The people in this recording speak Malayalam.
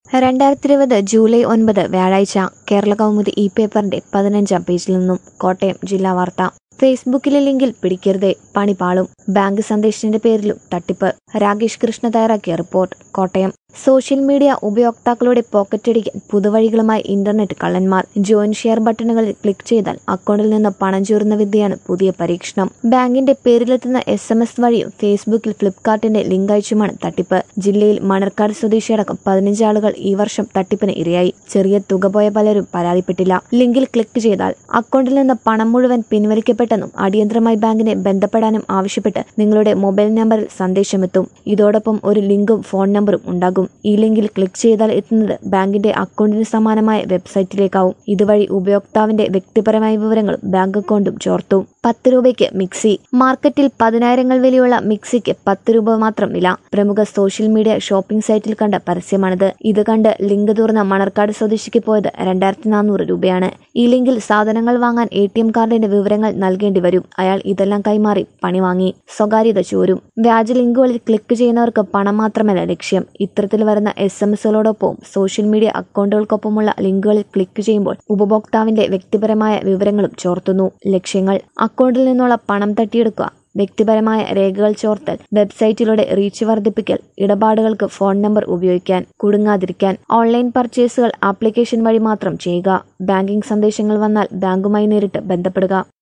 രണ്ടായിരത്തി ഇരുപത് ജൂലൈ ഒൻപത് വ്യാഴാഴ്ച കേരള കൗമുദി ഇ പേപ്പറിന്റെ പതിനഞ്ചാം പേജിൽ നിന്നും കോട്ടയം ജില്ലാ വാർത്ത ഫേസ്ബുക്കിലെ ലിങ്കിൽ പിടിക്കരുതേ പണി പാളും ബാങ്ക് സന്ദേശത്തിന്റെ പേരിലും തട്ടിപ്പ് രാകേഷ് കൃഷ്ണ തയ്യാറാക്കിയ റിപ്പോർട്ട് കോട്ടയം സോഷ്യൽ മീഡിയ ഉപയോക്താക്കളുടെ പോക്കറ്റടിക്കാൻ പുതുവഴികളുമായി ഇന്റർനെറ്റ് കള്ളന്മാർ ജോയിൻ ഷെയർ ബട്ടണുകളിൽ ക്ലിക്ക് ചെയ്താൽ അക്കൗണ്ടിൽ നിന്ന് പണം ചോരുന്ന വിദ്യയാണ് പുതിയ പരീക്ഷണം ബാങ്കിന്റെ പേരിലെത്തുന്ന എസ് എം എസ് വഴിയും ഫേസ്ബുക്കിൽ ഫ്ലിപ്കാർട്ടിന്റെ ലിങ്ക് അയച്ചുമാണ് തട്ടിപ്പ് ജില്ലയിൽ മണർക്കാട് സ്വദേശിയടക്കം പതിനഞ്ച് ആളുകൾ ഈ വർഷം തട്ടിപ്പിന് ഇരയായി ചെറിയ തുക പോയ പലരും പരാതിപ്പെട്ടില്ല ലിങ്കിൽ ക്ലിക്ക് ചെയ്താൽ അക്കൗണ്ടിൽ നിന്ന് പണം മുഴുവൻ പിൻവലിക്കപ്പെട്ടെന്നും അടിയന്തരമായി ബാങ്കിനെ ബന്ധപ്പെടാനും ആവശ്യപ്പെട്ട് നിങ്ങളുടെ മൊബൈൽ നമ്പറിൽ സന്ദേശമെത്തും ഇതോടൊപ്പം ഒരു ലിങ്കും ഫോൺ നമ്പറും ഉണ്ടാകും ഈ ലിങ്കിൽ ക്ലിക്ക് ചെയ്താൽ എത്തുന്നത് ബാങ്കിന്റെ അക്കൗണ്ടിന് സമാനമായ വെബ്സൈറ്റിലേക്കാവും ഇതുവഴി ഉപയോക്താവിന്റെ വ്യക്തിപരമായ വിവരങ്ങളും ബാങ്ക് അക്കൗണ്ടും ചോർത്തും പത്ത് രൂപയ്ക്ക് മിക്സി മാർക്കറ്റിൽ പതിനായിരങ്ങൾ വിലയുള്ള മിക്സിക്ക് പത്ത് രൂപ മാത്രം വില പ്രമുഖ സോഷ്യൽ മീഡിയ ഷോപ്പിംഗ് സൈറ്റിൽ കണ്ട പരസ്യമാണിത് ഇത് കണ്ട് ലിങ്ക് തുറന്ന മണർക്കാട് സ്വദേശിക്ക് പോയത് രണ്ടായിരത്തി നാനൂറ് രൂപയാണ് ഈ ലിങ്കിൽ സാധനങ്ങൾ വാങ്ങാൻ എ ടി എം കാർഡിന്റെ വിവരങ്ങൾ നൽകേണ്ടി വരും അയാൾ ഇതെല്ലാം കൈമാറി പണി വാങ്ങി സ്വകാര്യത ചോരും വ്യാജ ലിങ്കുകളിൽ ക്ലിക്ക് ചെയ്യുന്നവർക്ക് പണം മാത്രമല്ല ലക്ഷ്യം ഇത്തരത്തിൽ വരുന്ന എസ് എം എസുകളോടൊപ്പവും സോഷ്യൽ മീഡിയ അക്കൗണ്ടുകൾക്കൊപ്പമുള്ള ലിങ്കുകളിൽ ക്ലിക്ക് ചെയ്യുമ്പോൾ ഉപഭോക്താവിന്റെ വ്യക്തിപരമായ വിവരങ്ങളും ചോർത്തുന്നു ലക്ഷ്യങ്ങൾ അക്കൗണ്ടിൽ നിന്നുള്ള പണം തട്ടിയെടുക്കുക വ്യക്തിപരമായ രേഖകൾ ചോർത്തൽ വെബ്സൈറ്റിലൂടെ റീച്ച് വർദ്ധിപ്പിക്കൽ ഇടപാടുകൾക്ക് ഫോൺ നമ്പർ ഉപയോഗിക്കാൻ കുടുങ്ങാതിരിക്കാൻ ഓൺലൈൻ പർച്ചേസുകൾ ആപ്ലിക്കേഷൻ വഴി മാത്രം ചെയ്യുക ബാങ്കിംഗ് സന്ദേശങ്ങൾ വന്നാൽ ബാങ്കുമായി നേരിട്ട് ബന്ധപ്പെടുക